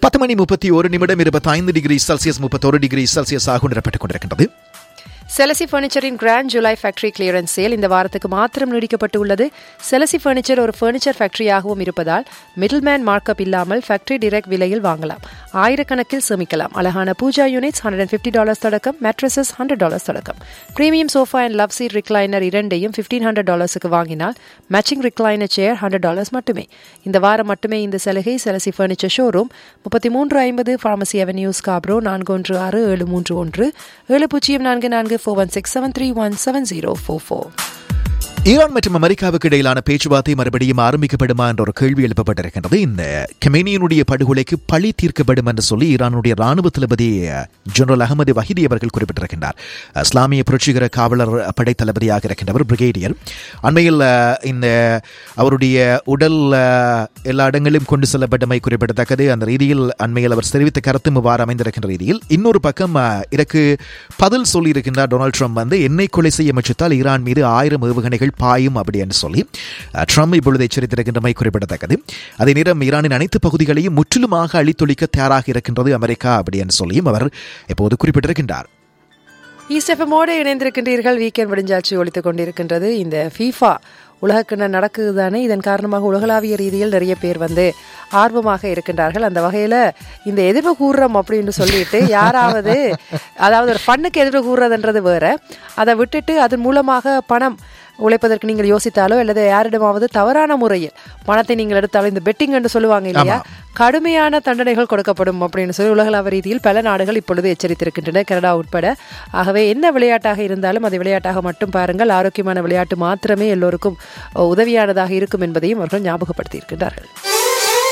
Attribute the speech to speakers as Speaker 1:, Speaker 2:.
Speaker 1: பத்து மணி முப்பத்தி ஒரு நிமிடம் இருபத்தைந்து டிகிரி செல்சியஸ் முப்பத்தொரு டிகிரி செல்சியஸ் ஆக உணரப்பட்டுக் கொண்டிருக்கின்றது
Speaker 2: செலசி ஃபர்னிச்சரின் grand July factory clearance sale இந்த வாரத்துக்கு மாத்திரம் நீடிக்கப்பட்டு உள்ளது செலசி ஃபர்னிச்சர் ஒரு ஃபர்னிச்சர் ஃபேக்டரியாகவும் இருப்பதால் மிடில்மேன் மார்க்கப் இல்லாமல் ஃபேக்டரி டிரெக்ட் விலையில் வாங்கலாம் ஆயிரக்கணக்கில் சேமிக்கலாம் அழகான pooja units hundred and fifty dollars தொடக்கம் மேட்ரஸஸ் ஹண்ட்ரட் டாலர்ஸ் தொடக்கம் premium sofa and love seat recliner இரண்டையும் ஃபிஃப்டீன் ஹண்ட்ரட் டாலர்ஸுக்கு வாங்கினால் matching recliner chair hundred dollars மட்டுமே இந்த வாரம் மட்டுமே இந்த சலுகை செலசி ஃபர்னிச்சர் ஷோரூம் முப்பத்தி மூன்று ஐம்பது ஃபார்மசி அவென்யூ ஸ்காப்ரோ நான்கு ஒன்று ஆறு ஏழு மூன்று ஒன்று ஏழு பூஜ்ஜியம் நான்கு நான்கு four one six seven three one seven zero four four
Speaker 1: Iran மற்றும் அமெரிக்காவுக்கு இடையிலான பேச்சுவார்த்தை மறுபடியும் ஆரம்பிக்கப்படுமா என்ற ஒரு கேள்வி எழுப்பப்பட்டிருக்கின்றது இந்த கெமேனியனுடைய படுகொலைக்கு பழி தீர்க்கப்படும் என்று சொல்லி ஈரானுடைய ராணுவ தளபதி ஜெனரல் அகமது வஹிதி அவர்கள் குறிப்பிட்டிருக்கின்றார் இஸ்லாமிய புரட்சிகர காவலர் படை தளபதியாக இருக்கின்றவர் பிரிகேடியர் அண்மையில் அஹ், இந்த அவருடைய உடல் அஹ், எல்லா இடங்களிலும் கொண்டு செல்லப்பட்டமை குறிப்பிடத்தக்கது அந்த ரீதியில் அண்மையில் அவர் தெரிவித்த கருத்தும் இவ்வாறு அமைந்திருக்கின்ற ரீதியில் இன்னொரு பக்கம் அஹ், இதற்கு பதில் சொல்லியிருக்கின்றார் டொனால்ட் ட்ரம்ப் வந்து என்னை கொலை செய்ய முயற்சித்தால் ஈரான் மீது ஆயிரம் ஏவுகணைகள் பாயும் அப்படி என்று சொல்லி அஹ், ட்ரம்ப் இப்பொழுது எச்சரித்திருக்கின்றமை குறிப்பிடத்தக்கது அதே நேரம் ஈரானின் அனைத்து பகுதிகளையும் முற்றிலுமாக அழித்தொழிக்க தயாராக இருக்கின்றது அமெரிக்கா அப்படி என்று சொல்லியும் அவர் இப்போது குறிப்பிட்டிருக்கின்றார்
Speaker 2: ஈஸ்டெஃபமோடு இணைந்திருக்கின்றீர்கள் வீக்கெண்ட் விடிஞ்சாட்சி ஒழித்துக் கொண்டிருக்கின்றது இந்த ஃபீஃபா உலகக்கிண்ண நடக்குது தானே இதன் காரணமாக உலகளாவிய ரீதியில் நிறைய பேர் வந்து ஆர்வமாக இருக்கின்றார்கள் அந்த வகையில் இந்த எதிர்ப்பு கூறுறோம் அப்படின்னு சொல்லிட்டு யாராவது அதாவது ஒரு ஃபண்ணுக்கு எதிர்ப்பு கூறுறதுன்றது வேற அதை விட்டுட்டு அதன் மூலமாக பணம் உழைப்பதற்கு நீங்கள் யோசித்தாலோ அல்லது யாரிடமாவது தவறான முறையில் பணத்தை நீங்கள் எடுத்தாலும் இந்த பெட்டிங் என்று சொல்லுவாங்க இல்லையா கடுமையான தண்டனைகள் கொடுக்கப்படும் அப்படின்னு சொல்லி உலகளாவிய ரீதியில் பல நாடுகள் இப்பொழுது எச்சரித்திருக்கின்றன கனடா உட்பட ஆகவே என்ன விளையாட்டாக இருந்தாலும் அதை விளையாட்டாக மட்டும் பாருங்கள் ஆரோக்கியமான விளையாட்டு மாத்திரமே எல்லோருக்கும் உதவியானதாக இருக்கும் என்பதையும் அவர்கள் ஞாபகப்படுத்தி இருக்கின்றார்கள்